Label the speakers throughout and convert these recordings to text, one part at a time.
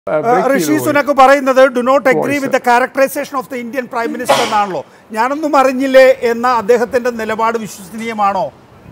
Speaker 1: ഋഷി സുനക്ക് പറയുന്നത് do not agree with the characterisation of the Indian prime minister എന്നാണല്ലോ ഞാനൊന്നും അറിഞ്ഞില്ലേ എന്ന അദ്ദേഹത്തിന്റെ നിലപാട് വിശ്വസനീയമാണോ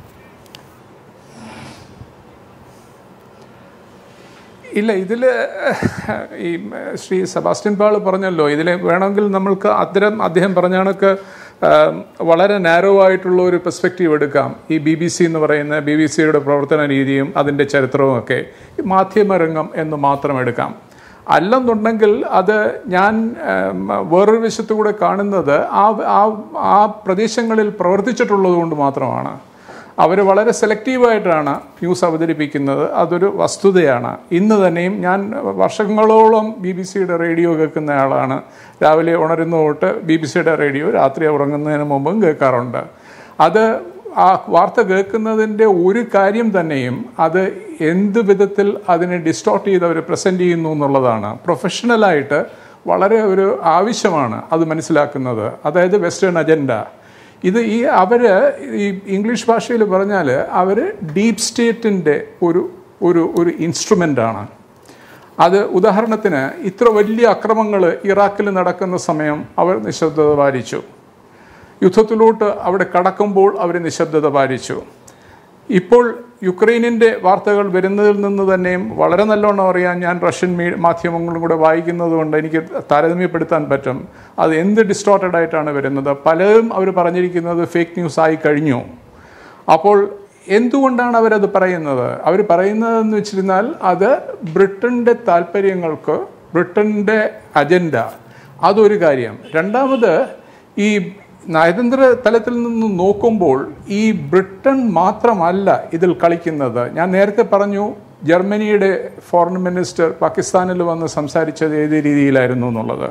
Speaker 2: ഇല്ല ഇതിൽ ഈ ശ്രീ സെബാസ്റ്റ്യൻ പാൾ പറഞ്ഞല്ലോ ഇതിൽ വേണമെങ്കിൽ നമ്മൾക്ക് അത്തരം അദ്ദേഹം പറഞ്ഞ കണക്ക് ആ, വളരെ നാരോ ആയിട്ടുള്ള ഒരു പെർസ്പെക്റ്റീവ് എടുക്കാം ഈ ബി ബി സി എന്ന് പറയുന്ന ബി ബി സിയുടെ പ്രവർത്തന രീതിയും അതിൻ്റെ ചരിത്രവും ഒക്കെ ഈ മാധ്യമരംഗം എന്ന് മാത്രം എടുക്കാം അല്ലെന്നുണ്ടെങ്കിൽ അത് ഞാൻ ഉം, വേറൊരു വശത്തു കൂടെ കാണുന്നത് ആ ആ ആ പ്രദേശങ്ങളിൽ പ്രവർത്തിച്ചിട്ടുള്ളത് കൊണ്ട് മാത്രമാണ് അവർ വളരെ സെലക്റ്റീവായിട്ടാണ് ന്യൂസ് അവതരിപ്പിക്കുന്നത് അതൊരു വസ്തുതയാണ് ഇന്ന് തന്നെയും ഞാൻ വർഷങ്ങളോളം ബി ബി സിയുടെ റേഡിയോ കേൾക്കുന്ന ആളാണ് രാവിലെ ഉണരുന്ന തൊട്ട് ബി ബി സിയുടെ റേഡിയോ രാത്രി ഉറങ്ങുന്നതിന് മുമ്പും കേൾക്കാറുണ്ട് അത് ആ വാർത്ത കേൾക്കുന്നതിൻ്റെ ഒരു കാര്യം തന്നെയും അത് എന്ത് വിധത്തിൽ അതിനെ ഡിസ്റ്റോർട്ട് ചെയ്ത് അവർ പ്രസൻറ്റ് ചെയ്യുന്നു എന്നുള്ളതാണ് പ്രൊഫഷണലായിട്ട് വളരെ ഒരു ആവശ്യമാണ് അത് മനസ്സിലാക്കുന്നത് അതായത് വെസ്റ്റേൺ അജണ്ട ഇത് ഈ അവർ ഈ ഇംഗ്ലീഷ് ഭാഷയിൽ പറഞ്ഞാൽ അവർ ഡീപ് സ്റ്റേറ്റിൻ്റെ ഒരു ഒരു ഒരു ഇൻസ്ട്രുമെൻ്റാണ് അത് ഉദാഹരണത്തിന് ഇത്ര വലിയ അക്രമങ്ങൾ ഇറാഖിൽ നടക്കുന്ന സമയം അവർ നിശബ്ദത പാലിച്ചു യുദ്ധത്തിലോട്ട് അവിടെ കടക്കുമ്പോൾ അവർ നിശബ്ദത പാലിച്ചു ഇപ്പോൾ യുക്രൈനിൻ്റെ വാർത്തകൾ വരുന്നതിൽ നിന്ന് തന്നെയും വളരെ നല്ലോണം അറിയാൻ ഞാൻ റഷ്യൻ മീ മാധ്യമങ്ങളും കൂടെ വായിക്കുന്നത് കൊണ്ട് എനിക്ക് താരതമ്യപ്പെടുത്താൻ പറ്റും അത് എന്ത് ഡിസ്റ്റോർട്ടഡ് ആയിട്ടാണ് വരുന്നത് പലരും അവർ പറഞ്ഞിരിക്കുന്നത് ഫേക്ക് ന്യൂസ് ആയി കഴിഞ്ഞു അപ്പോൾ എന്തുകൊണ്ടാണ് അവരത് പറയുന്നത് അവർ പറയുന്നതെന്ന് വെച്ചിരുന്നാൽ അത് ബ്രിട്ടൻ്റെ താല്പര്യങ്ങൾക്ക് ബ്രിട്ടൻ്റെ അജണ്ട അതൊരു കാര്യം രണ്ടാമത് ഈ നയതന്ത്ര തലത്തിൽ നിന്ന് നോക്കുമ്പോൾ ഈ ബ്രിട്ടൻ മാത്രമല്ല ഇതിൽ കളിക്കുന്നത് ഞാൻ നേരത്തെ പറഞ്ഞു ജർമ്മനിയുടെ ഫോറിൻ മിനിസ്റ്റർ പാകിസ്ഥാനിൽ വന്ന് സംസാരിച്ചത് ഏത് രീതിയിലായിരുന്നു എന്നുള്ളത്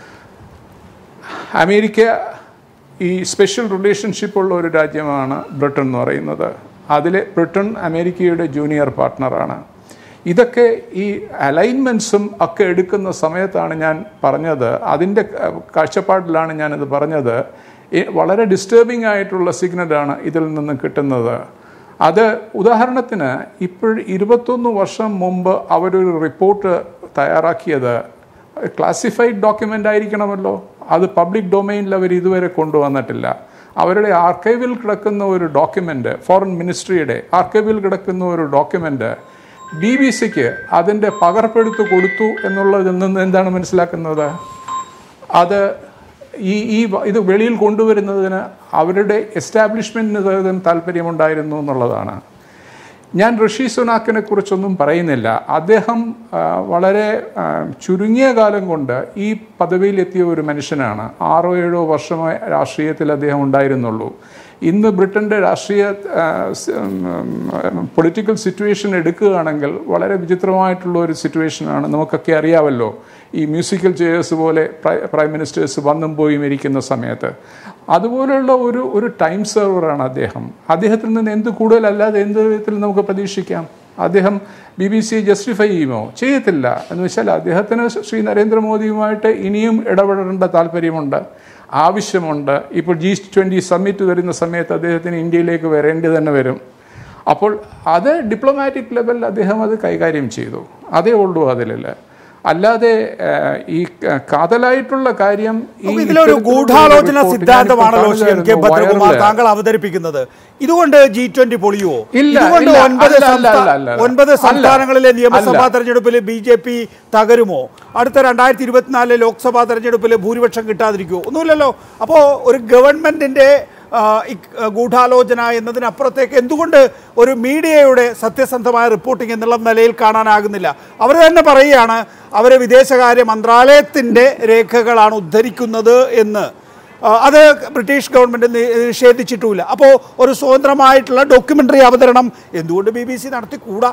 Speaker 2: അമേരിക്ക ഈ സ്പെഷ്യൽ റിലേഷൻഷിപ്പ് ഉള്ള ഒരു രാജ്യമാണ് ബ്രിട്ടൻ എന്ന് പറയുന്നത് അതിൽ ബ്രിട്ടൻ അമേരിക്കയുടെ ജൂനിയർ പാർട്ട്ണറാണ് ഇതൊക്കെ ഈ അലൈൻമെൻറ്റ്സും ഒക്കെ എടുക്കുന്ന സമയത്താണ് ഞാൻ പറഞ്ഞത് അതിൻ്റെ കാഴ്ചപ്പാടിലാണ് ഞാനിത് പറഞ്ഞത് ഈ വളരെ ഡിസ്റ്റർബിംഗ് ആയിട്ടുള്ള സിഗ്നലാണ് ഇതിൽ നിന്ന് കിട്ടുന്നത് അത് ഉദാഹരണത്തിന് ഇപ്പോൾ ഇരുപത്തൊന്ന് വർഷം മുമ്പ് അവരൊരു റിപ്പോർട്ട് തയ്യാറാക്കിയത് ക്ലാസിഫൈഡ് ഡോക്യുമെൻ്റ് ആയിരിക്കണമല്ലോ അത് പബ്ലിക് ഡൊമൈനിൽ അവർ ഇതുവരെ കൊണ്ടുവന്നിട്ടില്ല അവരുടെ ആർക്കൈവിൽ കിടക്കുന്ന ഒരു ഡോക്യുമെൻ്റ് ഫോറിൻ മിനിസ്ട്രിയുടെ ആർക്കൈവിൽ കിടക്കുന്ന ഒരു ഡോക്യുമെൻ്റ് ബി ബി സിക്ക് അതിൻ്റെ പകർപ്പെടുത്ത് കൊടുത്തു എന്നുള്ളതിൽ നിന്ന് എന്താണ് മനസ്സിലാക്കുന്നത് അത് ഈ ഈ വ- ഇത് വെളിയിൽ കൊണ്ടുവരുന്നതിന് അവരുടെ എസ്റ്റാബ്ലിഷ്മെൻറ്റിന് താല്പര്യമുണ്ടായിരുന്നു എന്നുള്ളതാണ് ഞാൻ ഋഷി സുനാക്കിനെ കുറിച്ചൊന്നും പറയുന്നില്ല അദ്ദേഹം ആ, വളരെ ആ, ചുരുങ്ങിയ കാലം കൊണ്ട് ഈ പദവിയിലെത്തിയ ഒരു മനുഷ്യനാണ് ആറോ ഏഴോ വർഷമായി രാഷ്ട്രീയത്തിൽ അദ്ദേഹം ഉണ്ടായിരുന്നുള്ളൂ ഇന്ന് ബ്രിട്ടൻ്റെ രാഷ്ട്രീയ പൊളിറ്റിക്കൽ സിറ്റുവേഷൻ എടുക്കുകയാണെങ്കിൽ വളരെ വിചിത്രമായിട്ടുള്ള ഒരു സിറ്റുവേഷനാണ് നമുക്കൊക്കെ അറിയാമല്ലോ ഈ മ്യൂസിക്കൽ ചെയേഴ്സ് പോലെ പ്രൈ- പ്രൈം മിനിസ്റ്റേഴ്സ് വന്നും പോയും ഇരിക്കുന്ന സമയത്ത് അതുപോലെയുള്ള ഒരു ഒരു ടൈം സെർവറാണ് അദ്ദേഹം അദ്ദേഹത്തിൽ നിന്ന് എന്ത് കൂടുതലല്ലാതെ എന്ത് വിധത്തിൽ നമുക്ക് പ്രതീക്ഷിക്കാം അദ്ദേഹം ബി ബി സി ജസ്റ്റിഫൈ ചെയ്യുമോ ചെയ്യത്തില്ല എന്ന് വെച്ചാൽ അദ്ദേഹത്തിന് ശ്രീ നരേന്ദ്രമോദിയുമായിട്ട് ഇനിയും ഇടപെടേണ്ട താല്പര്യമുണ്ട് ആവശ്യമുണ്ട് ഇപ്പോൾ ജി ട്വൻ്റി സമ്മിറ്റ് വരുന്ന സമയത്ത് അദ്ദേഹത്തിന് ഇന്ത്യയിലേക്ക് വരേണ്ടി തന്നെ വരും അപ്പോൾ അത് ഡിപ്ലോമാറ്റിക് ലെവലിൽ അദ്ദേഹം അത് കൈകാര്യം ചെയ്തു അതേ ഉള്ളൂ അതിലില്ല അല്ലാതെ ഏഹ്, ഈ ക- കാതലായിട്ടുള്ള കാര്യം ഈ
Speaker 1: നമുക്ക് ഇതിലൊരു
Speaker 2: ഇത്തരത്തിലുള്ള
Speaker 1: ഗൂഢാലോചന
Speaker 2: report
Speaker 1: സിദ്ധാന്തമാണല്ലോ
Speaker 2: ഞാനിപ്പോൾ
Speaker 1: ശ്രീ എം കെ
Speaker 2: കാണുകയായിരുന്നു
Speaker 1: ഭദ്രകുമാർ
Speaker 2: വയറില്.
Speaker 1: താങ്കൾ അവതരിപ്പിക്കുന്നത് ഇതുകൊണ്ട് ജി ട്വന്റി പൊളിയുവോ
Speaker 2: ഇല്ല,
Speaker 1: ഇതുകൊണ്ട്
Speaker 2: ഇല്ല,
Speaker 1: ഒൻപത്
Speaker 2: അല്ല, അല്ല,
Speaker 1: സംസ്ഥാ-
Speaker 2: അല്ല, അല്ല, അല്ല.
Speaker 1: ഒൻപത്
Speaker 2: അല്ല.
Speaker 1: സംസ്ഥാനങ്ങളിലെ നിയമസഭാ
Speaker 2: അല്ല.
Speaker 1: തെരഞ്ഞെടുപ്പിൽ ബി ജെ പി തകരുമോ അടുത്ത രണ്ടായിരത്തി ഇരുപത്തിനാലിലെ ലോക്സഭാ തെരഞ്ഞെടുപ്പിൽ ഭൂരിപക്ഷം കിട്ടാതിരിക്കുമോ ഒന്നുമില്ലല്ലോ അപ്പോൾ ഒരു ഗവൺമെന്റിന്റെ ആ, ഈ, ആ, ഗൂഢാലോചന എന്നതിനപ്പുറത്തേക്ക് എന്തുകൊണ്ട് ഒരു മീഡിയയുടെ സത്യസന്ധമായ റിപ്പോർട്ടിംഗ് എന്നുള്ള നിലയിൽ കാണാനാകുന്നില്ല അവർ തന്നെ പറയുകയാണ് അവർ വിദേശകാര്യ മന്ത്രാലയത്തിൻ്റെ രേഖകളാണ് ഉദ്ധരിക്കുന്നത് എന്ന് ആ, അത് ബ്രിട്ടീഷ് ഗവൺമെൻറ് നി- നിഷേധിച്ചിട്ടുമില്ല അപ്പോൾ ഒരു സ്വതന്ത്രമായിട്ടുള്ള ഡോക്യുമെൻ്ററി അവതരണം എന്തുകൊണ്ട് ബി ബി സി നടത്തിക്കൂടാ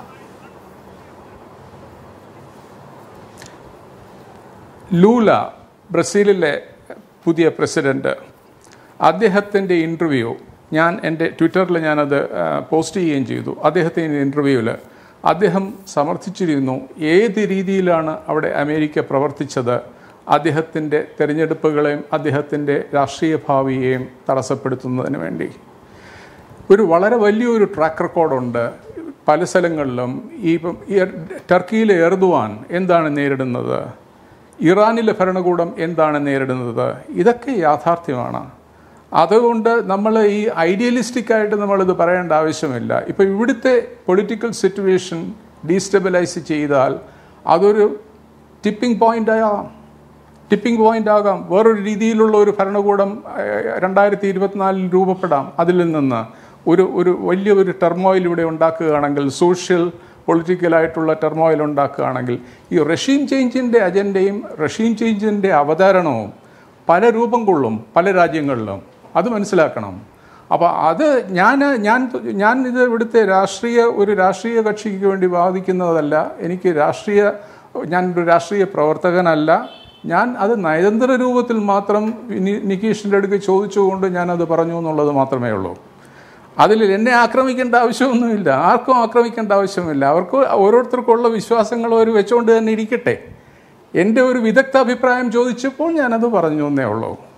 Speaker 2: ലൂല ബ്രസീലിലെ പുതിയ പ്രസിഡന്റ് അദ്ദേഹത്തിൻ്റെ ഇൻ്റർവ്യൂ ഞാൻ എൻ്റെ ട്വിറ്ററിൽ ഞാനത് ആ, പോസ്റ്റ് ചെയ്യുകയും ചെയ്തു അദ്ദേഹത്തിൻ്റെ ഇൻ്റർവ്യൂവിൽ അദ്ദേഹം സമർത്ഥിച്ചിരുന്നു ഏത് രീതിയിലാണ് അവിടെ അമേരിക്ക പ്രവർത്തിച്ചത് അദ്ദേഹത്തിൻ്റെ തിരഞ്ഞെടുപ്പുകളെയും അദ്ദേഹത്തിൻ്റെ രാഷ്ട്രീയ ഭാവിയെയും തടസ്സപ്പെടുത്തുന്നതിന് വേണ്ടി ഒരു വളരെ വലിയൊരു ട്രാക്ക് റെക്കോർഡുണ്ട് പല സ്ഥലങ്ങളിലും ഈ ഇപ്പം ഈ ടർക്കിയിലെ എർദുവാൻ എന്താണ് നേരിടുന്നത് ഇറാനിലെ ഭരണകൂടം എന്താണ് നേരിടുന്നത് ഇതൊക്കെ യാഥാർത്ഥ്യമാണ് അതുകൊണ്ട് നമ്മൾ ഈ ഐഡിയലിസ്റ്റിക് ആയിട്ട് നമ്മളിത് പറയേണ്ട ആവശ്യമില്ല ഇപ്പോൾ ഇവിടുത്തെ പൊളിറ്റിക്കൽ സിറ്റുവേഷൻ ഡീസ്റ്റെബിലൈസ് ചെയ്താൽ അതൊരു ടിപ്പിംഗ് പോയിന്റ് ആകാം ടിപ്പിംഗ് പോയിന്റ് ആകാം വേറൊരു രീതിയിലുള്ള ഒരു ഭരണകൂടം രണ്ടായിരത്തി ഇരുപത്തിനാലിൽ രൂപപ്പെടാം അതിൽ നിന്ന് ഒരു ഒരു വലിയ ഒരു ടെർമോയിൽ ഇവിടെ ഉണ്ടാക്കുകയാണെങ്കിൽ സോഷ്യൽ പൊളിറ്റിക്കലായിട്ടുള്ള ടെർമോയിൽ ഉണ്ടാക്കുകയാണെങ്കിൽ ഈ റഷീം ചേഞ്ചിൻ്റെ അജണ്ടയും റഷീം ചേഞ്ചിൻ്റെ അവതരണവും പല രൂപം കൊള്ളും പല രാജ്യങ്ങളിലും അത് മനസ്സിലാക്കണം അപ്പോൾ അത് ഞാൻ ഞാൻ ഞാൻ ഇത് ഇവിടുത്തെ രാഷ്ട്രീയ ഒരു രാഷ്ട്രീയ കക്ഷിക്ക് വേണ്ടി വാദിക്കുന്നതല്ല എനിക്ക് രാഷ്ട്രീയ ഞാൻ ഒരു രാഷ്ട്രീയ പ്രവർത്തകനല്ല ഞാൻ അത് നയതന്ത്ര രൂപത്തിൽ മാത്രം നി- നികേഷിൻ്റെ അടുക്ക് ചോദിച്ചുകൊണ്ട് ഞാനത് പറഞ്ഞു എന്നുള്ളത് മാത്രമേ ഉള്ളൂ അതിൽ എന്നെ ആക്രമിക്കേണ്ട ആവശ്യമൊന്നുമില്ല ആർക്കും ആക്രമിക്കേണ്ട ആവശ്യമില്ല അവർക്ക് ഓരോരുത്തർക്കുള്ള വിശ്വാസങ്ങൾ അവർ വെച്ചുകൊണ്ട് തന്നെ ഇരിക്കട്ടെ എൻ്റെ ഒരു വിദഗ്ധ അഭിപ്രായം ചോദിച്ചപ്പോൾ ഞാനത് പറഞ്ഞു എന്നേ ഉള്ളൂ